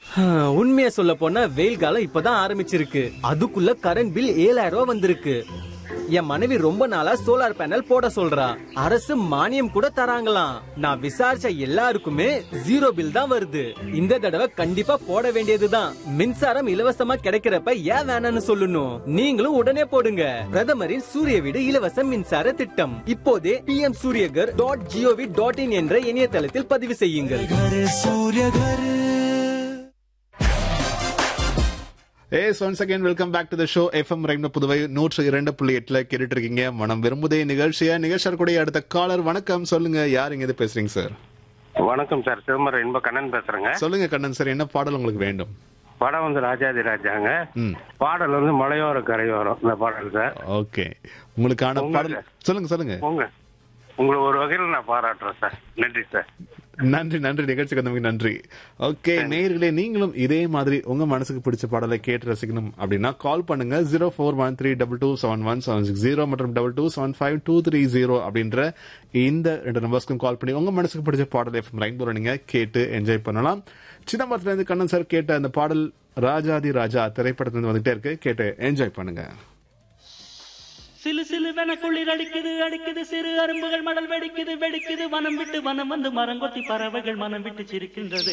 உண்மையை சொல்ல போனா வெயில் காலம் இப்பதான் ஆரம்பிச்சிருக்கு அதுக்குள்ள கரண்ட் பில் ஏழாயிரம் ரூபாய் வந்திருக்கு என் மனைவி ரொம்ப நாளா சோலார் பேனல் போட சொல்றா அரசு மானியம் கூட தராங்களாம் நான் விசாரிச்ச எல்லாருக்குமே ஜீரோ பில் தான் வருது இந்த தடவை கண்டிப்பா போட வேண்டியதுதான் மின்சாரம் இலவசமா கிடைக்கிறப்ப ஏன் வேணாம்னு சொல்லணும் நீங்களும் உடனே போடுங்க பிரதமரின் சூரிய வீடு இலவச மின்சார திட்டம் இப்போதே P M Suryaghar dot gov dot in என்ற இணையதளத்தில் பதிவு செய்யுங்கள் as once again welcome back to the show FM ரைம்ன புதுவை நூற்று இரண்டு புள்ளி எட்டுல கேட்டுட்டு இருக்கீங்க மனம் விரும்புதே நிகழ்ச்சியா நிகழ்ச்சியார் கூட அடுத்த காலர் வணக்கம் சொல்லுங்க யார் இங்க இருந்து பேசுறீங்க சார் வணக்கம் சார் சிதம்பரம் இன்ப கண்ணன் பேசுறேங்க சொல்லுங்க கண்ணன் சார் என்ன பாடல் உங்களுக்கு வேண்டும் படம் வந்து ராஜாதி ராஜாங்க ம் பாடல் வந்து மலையோர கரையோரம் இந்த பாடல் சார் ஓகே உங்களுக்கான பாடல் சொல்லுங்க சொல்லுங்க உங்க உங்களை ஒரு வகையில் நான் பாராட்டுறேன் சார் நன்றி சார் நன்றி நன்றி நிகழ்ச்சிக்கு வந்தவங்க நன்றி ஓகே நேயர்களே நீங்களும் இதே மாதிரி உங்க மனசுக்கு பிடிச்ச பாடலை கேட்டு ரசிக்கணும் அப்படின்னா கால் பண்ணுங்க zero four one three double two seven one seven six zero மற்றும் double two seven five two three zero அப்படின்ற இந்த ரெண்டு நம்பர்ஸ்க்கும் கால் பண்ணி உங்க மனசுக்கு பிடிச்ச பாடலை எஃப்எம் லைன் போற நீங்க கேட்டு என்ஜாய் பண்ணலாம் சிதம்பரத்துல இருந்து கண்ணன் சார் கேட்ட அந்த பாடல் ராஜாதி ராஜா திரைப்படத்துல இருந்து வந்துட்டே இருக்கு கேட்டு என்ஜாய் பண்ணுங்க சிலு சிலுவென குளிர் அடிக்குது அடிக்குது சிறு அரும்புகள் மடல் வெடிக்குது வெடிக்குது வனம் விட்டு வனம் வந்து மரங்கொத்தி பறவைகள் மனம் விட்டு சிரிக்கின்றது